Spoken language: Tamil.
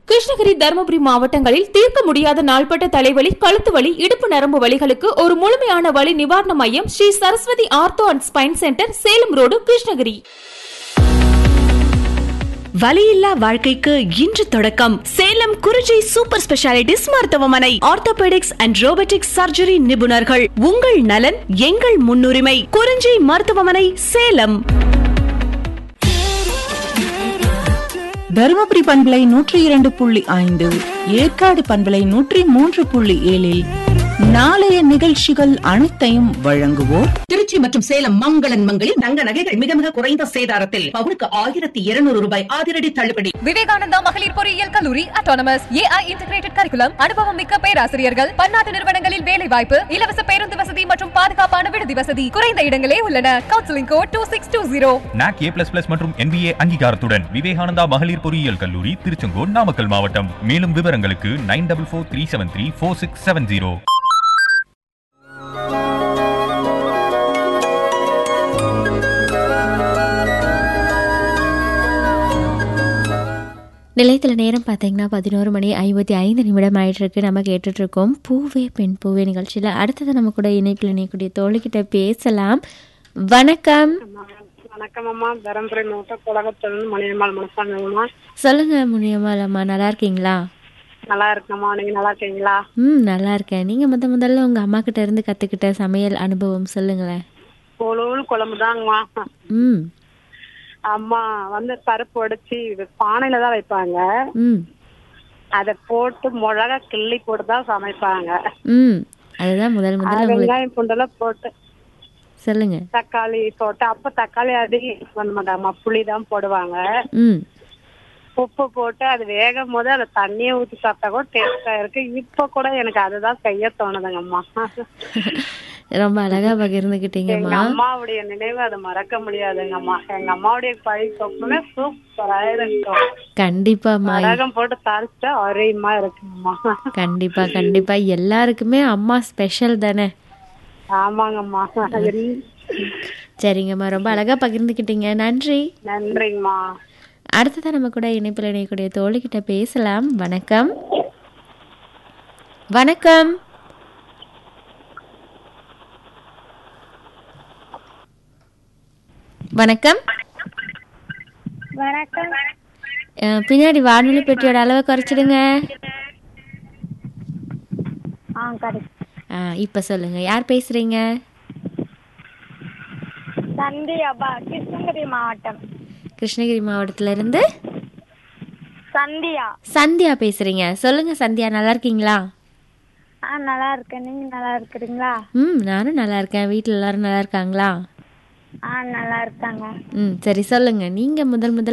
கிருஷ்ணகிரி தருமபுரி மாவட்டங்களில் தீர்க்க முடியாத நாள்பட்ட தலைவலி கழுத்து வலி இடுப்பு நரம்பு வலிகளுக்கு ஒரு முழுமையான வலி நிவாரண மையம் Sri Saraswathi ortho and spine centre Salem road Krishnagiri வலியில்லா வாழ்க்கைக்கு இன்று தொடக்கம் சேலம் குறிஞ்சி சூப்பர் ஸ்பெஷாலிட்டிஸ் மருத்துவமனை ஆர்த்தோபெடிக்ஸ் அண்ட் ரோபோட்டிக்ஸ் சர்ஜரி நிபுணர்கள் உங்கள் நலன் எங்கள் முன்னுரிமை குறிஞ்சி மருத்துவமனை சேலம் தருமபுரி பண்பலை நூற்றி இரண்டு புள்ளி ஐந்து ஏற்காடு பண்பலை நூற்றி மூன்று புள்ளி ஏழில் நாளைய நிகழ்ச்சிகள் அனைத்தையும் வழங்குவோர் திருச்சி மற்றும் சேலம் மங்களன் மங்களில் தங்க நகைகள் மிக மிக குறைந்த சேதாரத்தில் பவுனுக்கு ஆயிரத்தி இருநூறு ரூபாய் அதிரடி தள்ளுபடி விவேகானந்தா மகளிர் பொறியியல் கல்லூரி அட்டானமஸ் ஏஐ இன்டிகிரேட்டட் கரிக்குலம் அனுபவம் மிக்க பேராசிரியர்கள் பன்னாட்டு நிறுவனங்களில் வேலை வாய்ப்பு இலவச பேருந்து வசதி மற்றும் பாதுகாப்பான விடுதி வசதி குறைந்த இடங்களே உள்ளன counselling code two six two zero NAAC A plus plus மற்றும் என்பிஏ அங்கீகாரத்துடன் விவேகானந்தா மகளிர் பொறியியல் கல்லூரி திருச்செங்கோடு நாமக்கல் மாவட்டம் மேலும் விவரங்களுக்கு nine double four three seven three four six seven zero நிலையத்தில் நேரம் பார்த்தீங்கன்னா பதினோரு மணி ஐம்பத்தி ஐந்து நிமிடம் ஆயிட்டிருக்கு நம்ம கேட்டுட்ருக்கோம் பூவே பெண் பூவே நிகழ்ச்சியில் அடுத்தது நம்ம கூட இணைப்பில் இணையக்கூடிய தோழிக்கிட்ட பேசலாம் வணக்கம் வணக்கம் அம்மா தருமபுரி மாவட்டம் குலகத்திலிருந்து மணியம்மாள் மனசாங்கம்மா சொல்லுங்க முனியம்மாள் அம்மா நல்லா இருக்கீங்களா நல்லா இருக்கம்மா நீங்க நல்லா இருக்கீங்களா ம் நல்லா இருக்கேன் நீங்கள் முத முதல்ல உங்கள் அம்மா கிட்ட இருந்து கற்றுக்கிட்ட சமையல் அனுபவம் சொல்லுங்களேன் கோலூல் குழம்பு தாங்கம்மா ம் அம்மா வந்து பருப்பு உடைச்சி பானையில தான் வைப்பாங்க ம் அதை போட்டு மிளகா கிள்ளி போட்டு தான் சமைப்பாங்க ம் அதுதான் முதல் முதல்ல அது உங்களுக்கு வெங்காயம் பூண்டெல்லாம் போட்டு சொல்லுங்க தக்காளி போட்டு அப்ப தக்காளி அதிகம் பண்ண மாட்டாங்கம்மா புளி தான் போடுவாங்க ம் உப்பு போட்டு அது வேகும் போது அதை தண்ணியை ஊற்றி சாப்பிட்டா கூட டேஸ்டா இருக்கு இப்ப கூட எனக்கு அதுதான் செய்ய தோணுதுங்கம்மா ரொம்ப அழகா எங்க பகிர்ந்துக்கிட்டீங்கம்மா அம்மாவுடைய நினைவு அதை மறக்க முடியாதுங்கம்மா எங்க அம்மாவுடைய பழி சொப்புமே சூப்பரா இருக்கும் கண்டிப்பாம்மா வடகம் போட்டு தாளிச்சா அரையுமா இருக்குங்கம்மா கண்டிப்பா கண்டிப்பா எல்லாருக்குமே அம்மா ஸ்பெஷல் தானே ஆமாங்கம்மா சரிங்கம்மா ரொம்ப அழகா பகிர்ந்துக்கிட்டீங்க நன்றி நன்றிங்கம்மா அடுத்ததான் நம்ம கூட இணைப்பில் இணையக்கூடிய தோழிக்கிட்ட பேசலாம் வணக்கம் வணக்கம் வணக்கம் வணக்கம் அஹ், பின்னாடி வானொலி பெட்டியோட அளவை குறைச்சிடுங்க ஆ கரெக்ட் ஆ இப்போ சொல்லுங்க யார் பேசுறீங்க சந்தியாபா கிருஷ்ணகிரி மாவட்டம் கிருஷ்ணகிரி மாவட்டத்துல இருந்து சந்தியா சந்தியா பேசுறீங்க சொல்லுங்க சந்தியா நல்லா இருக்கீங்களா ஆ நல்லா இருக்கேன் நீங்க நல்லா இருக்கிறீங்களா ம் நானும் நல்லா இருக்கேன் வீட்டில் எல்லாரும் நல்லா இருக்காங்களா ஆ நல்லா இருக்காங்க ம் சரி சொல்லுங்க நீங்க முதல் முதல்ல